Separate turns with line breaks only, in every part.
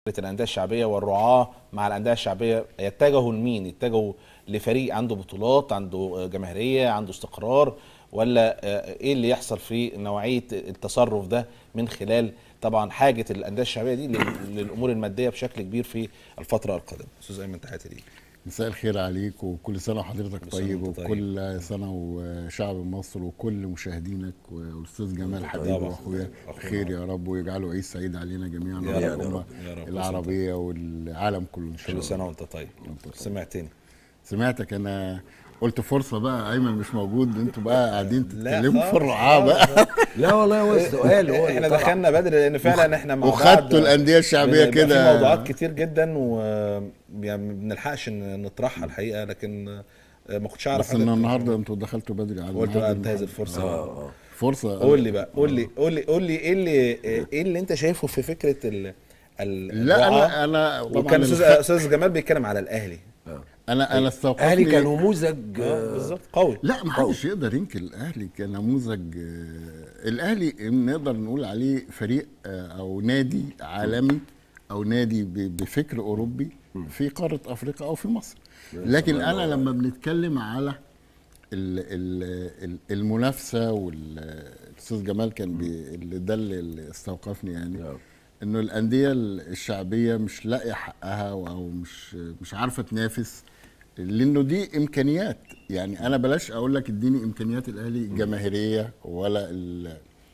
الانديه الشعبيه والرعاه مع الانديه الشعبيه يتجهوا لمين؟ يتجهوا لفريق عنده بطولات، عنده جماهيريه، عنده استقرار ولا آه، ايه اللي يحصل في نوعيه التصرف ده من خلال طبعا حاجه الانديه الشعبيه دي لل- للامور الماديه بشكل كبير في الفتره القادمه. استاذ ايمن تحياتي ليك.
مساء الخير عليك وكل سنه وحضرتك
كل سنة
طيب
وأنت طيب.
وكل سنه وشعب مصر وكل مشاهدينك والاستاذ جمال حبيبي
طبعا.
واخويا
أخونا.
بخير يا رب ويجعله عيد سعيد علينا جميعا
يا
وعلى
رب،
الامه
يا رب.
العربيه والعالم كله ان شاء
كل
الله
سنه وانت طيب.
وأنت طيب.
سمعتني.
سمعتك انا قلت فرصه بقى ايمن مش موجود انتوا بقى قاعدين
لا
تتكلموا
خالص،
في الرعاه بقى
لا والله هو السؤال هو
احنا
اللي طلع.
دخلنا بدري لان فعلا احنا مع بعض
وخدتوا الانديه الشعبيه
بنبقى
كده
في موضوعات كتير جدا و يعني ما بنلحقش ن- نطرحها الحقيقه لكن آه، ما كنتش اعرف
بس ان النهارده انتوا دخلتوا بدري على
قلت بقى
الميعاد.
انتهز الفرصه
اه
فرصه
قول لي بقى قول لي قول لي قول لي ايه اللي ايه اللي انت شايفه في فكره ال ال
لا
الرعاة؟
انا انا طبعا
وكان استاذ
الخ-
استاذ جمال بيتكلم على الاهلي
انا انا استوقفني
اهلي كان نموذج
آه، بالظبط قوي
لا ما حدش يقدر ينكر الاهلي كنموذج آه، الاهلي نقدر نقول عليه فريق آه، او نادي عالمي او نادي ب- بفكر اوروبي في قاره افريقيا او في مصر لكن انا لما بنتكلم على ال- ال- ال- المنافسه والاستاذ جمال كان بي اللي ده اللي اللي استوقفني يعني
نعم.
انه الانديه الشعبيه مش لاقيه حقها او مش مش عارفه تنافس لانه دي امكانيات يعني انا بلاش اقول لك اديني امكانيات الاهلي الجماهيريه ولا ال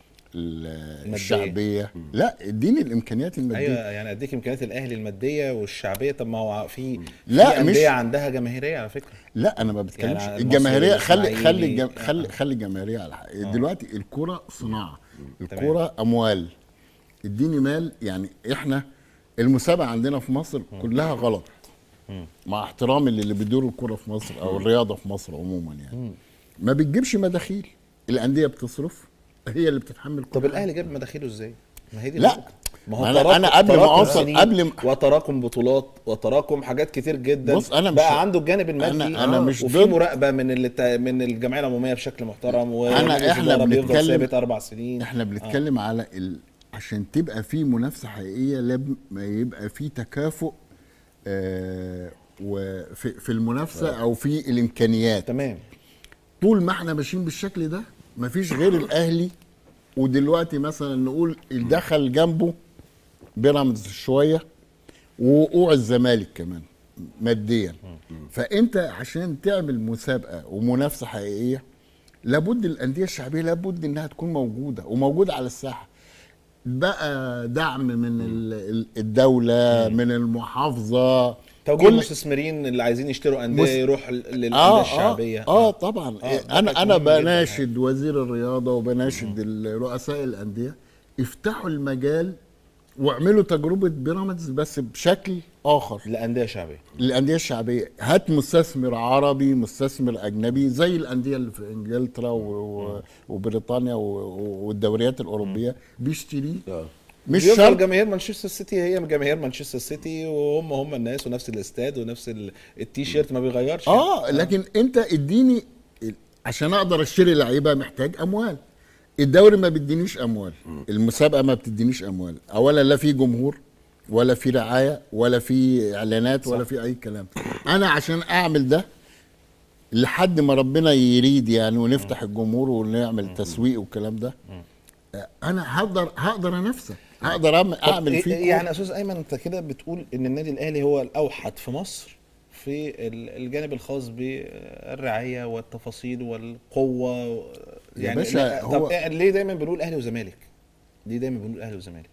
ال الشعبيه لا اديني الامكانيات الماديه
ايوه يعني اديك امكانيات الاهلي الماديه والشعبيه طب ما هو في
لا،
في انديه
مش-
عندها جماهيريه على فكره
لا انا ما بتكلمش
يعني
يعني
المصري
الجماهيريه خلي خلي
والإسماعيلي.
الجم...
آه.
خلي خلي الجماهيريه على حق دلوقتي الكره صناعه الكره اموال اديني مال يعني احنا المسابقه عندنا في مصر كلها غلط مع احترامي للي بيدوروا الكره في مصر او الرياضه في مصر عموما يعني ما بتجيبش مداخيل الانديه بتصرف هي اللي بتتحمل كل
طب
حاجة.
الاهلي جاب مداخيله ازاي؟ ما هي دي
لا.
الفكرة. ما
ما أنا- أنا قبل ما
تراكم
أوصل-
سنين
قبل ما-
وتراكم بطولات وتراكم حاجات كتير جدا
بص، أنا مش-
بقى عنده الجانب المادي
أنا- أنا مش
وفي
ضد-
مراقبه من الت... من الجمعيه العموميه بشكل محترم
أنا-
ومجلس
إحنا
الإدارة بيفضل
بنتكلم-
ثابت اربع سنين
احنا بنتكلم على ال... عشان تبقى في منافسه حقيقيه لازم ما يبقى في تكافؤ آه وفي في المنافسه او في الامكانيات
تمام
طول ما احنا ماشيين بالشكل ده مفيش غير الاهلي ودلوقتي مثلا نقول دخل جنبه بيراميدز شويه ووقوع الزمالك كمان ماديا فانت عشان تعمل مسابقه ومنافسه حقيقيه لابد الانديه الشعبيه لابد انها تكون موجوده وموجوده على الساحه بقى دعم من ال- ال- الدوله من المحافظه
توجيه المستثمرين اللي عايزين يشتروا انديه
مس-
يروح للانديه
اه
الشعبيه
اه, آه طبعا
آه،
آه
ده
انا
كان
انا
مهم جداً
بناشد وزير الرياضه وبناشد رؤساء الانديه افتحوا المجال واعملوا تجربه بيراميدز بس بشكل اخر
الانديه شعبيه
للانديه الشعبيه هات مستثمر عربي مستثمر اجنبي زي الانديه اللي في انجلترا و... و... وبريطانيا و... والدوريات الاوروبيه بيشتريه
آه.
مش
بيفضل
شرط
جماهير مانشستر سيتي هي جماهير مانشستر سيتي وهم هم الناس ونفس الاستاد ونفس ال- التيشيرت ما بيغيرش
اه لكن انت اديني عشان اقدر اشتري لعيبه محتاج اموال الدوري ما بيدينيش اموال المسابقه ما بتدينيش اموال اولا لا في جمهور ولا في رعايه ولا في اعلانات ولا في اي كلام انا عشان اعمل ده لحد ما ربنا يريد يعني ونفتح الجمهور ونعمل تسويق والكلام ده آه، انا هقدر هقدر انافسك هقدر أعمل-
طب
اعمل
إيه-
فيه
يعني يا استاذ ايمن انت كده بتقول ان النادي الاهلي هو الاوحد في مصر في ال- الجانب الخاص بالرعايه والتفاصيل والقوه يعني
باشا،
لا- طب
هو-
إيه- ليه دايما بنقول اهلي وزمالك؟ ليه دايما بنقول اهلي وزمالك؟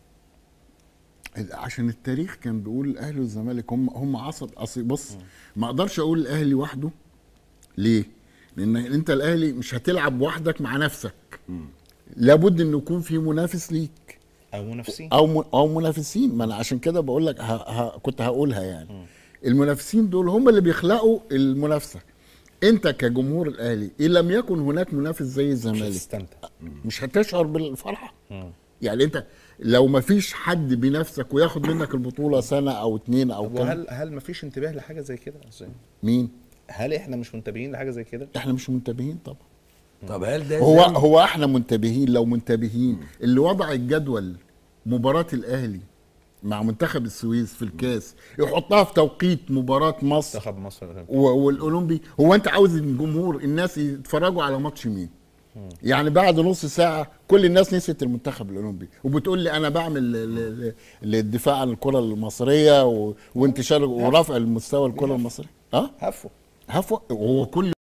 عشان التاريخ كان بيقول الاهلي والزمالك هم هم عصب اصل بص ما اقدرش اقول الاهلي وحده ليه؟ لان انت الاهلي مش هتلعب وحدك مع نفسك لابد ان يكون في منافس ليك
او منافسين
او م- او منافسين ما انا عشان كده بقول لك ه... ه... كنت هقولها يعني المنافسين دول هم اللي بيخلقوا المنافسه انت كجمهور الاهلي ان لم يكن هناك منافس زي
مش
الزمالك
هتستمتع
مش هتشعر بالفرحه يعني انت لو ما فيش حد بينافسك وياخد منك البطوله سنه او اتنين او
طب
كام
وهل هل مفيش انتباه لحاجه زي كده يا أستاذ أيمن؟
مين
هل احنا مش منتبهين لحاجه زي كده؟
احنا مش منتبهين طبعا
طب هل ده
هو
ذنب؟
هو احنا منتبهين لو منتبهين اللي وضع الجدول مباراه الاهلي مع منتخب السويس في الكاس يحطها في توقيت مباراه مصر
منتخب مصر الأولمبي.
و- والاولمبي هو انت عاوز الجمهور الناس يتفرجوا على ماتش مين يعني بعد نص ساعة كل الناس نسيت المنتخب الأولمبي وبتقول لي أنا بعمل ل- ل- للدفاع عن الكرة المصرية و... وانتشار ورفع المستوى الكرة المصرية أه؟
هفوا
هفوة هو كل